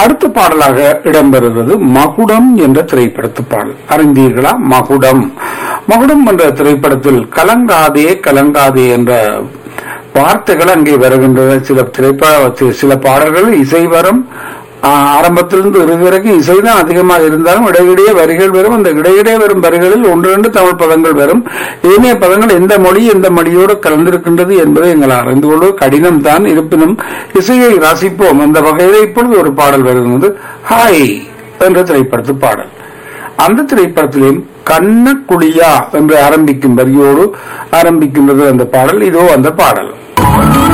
அடுத்த பாடலாக இடம்பெறுவது மகுடம் என்ற திரைப்படத்து பாடல் அறிந்தீர்களா மகுடம் மகுடம் என்ற திரைப்படத்தில் கலங்காதே கலங்காதே என்ற வார்த்தைகள் அங்கே வருகின்றன சில திரைப்பட சில பாடல்கள் இசை வரும் ஆஹ், ஆரம்பத்திலிருந்து இறுதி வரைக்கும் இசைதான் அதிகமாக இருந்தாலும் இடையிடையே வரிகள் வரும் அந்த இடையிடையே வரும் வரிகளில் ஒன்று ரெண்டு தமிழ் பதங்கள் வரும் ஏனைய பதங்கள் எந்த மொழி எந்த மொழியோடு கலந்திருக்கின்றது என்பதை எங்கள் அறிந்து கொள்வது கடினம் தான் இருப்பினும் இசையை ரசிப்போம் அந்த வகையில் இப்பொழுது ஒரு பாடல் வருகிறது ஹாய் என்ற திரைப்படத்து பாடல் அந்த திரைப்படத்திலும் கண்ண குழியா என்று ஆரம்பிக்கும் வரியோடு ஆரம்பிக்கின்றது அந்த பாடல் இதோ அந்த பாடல்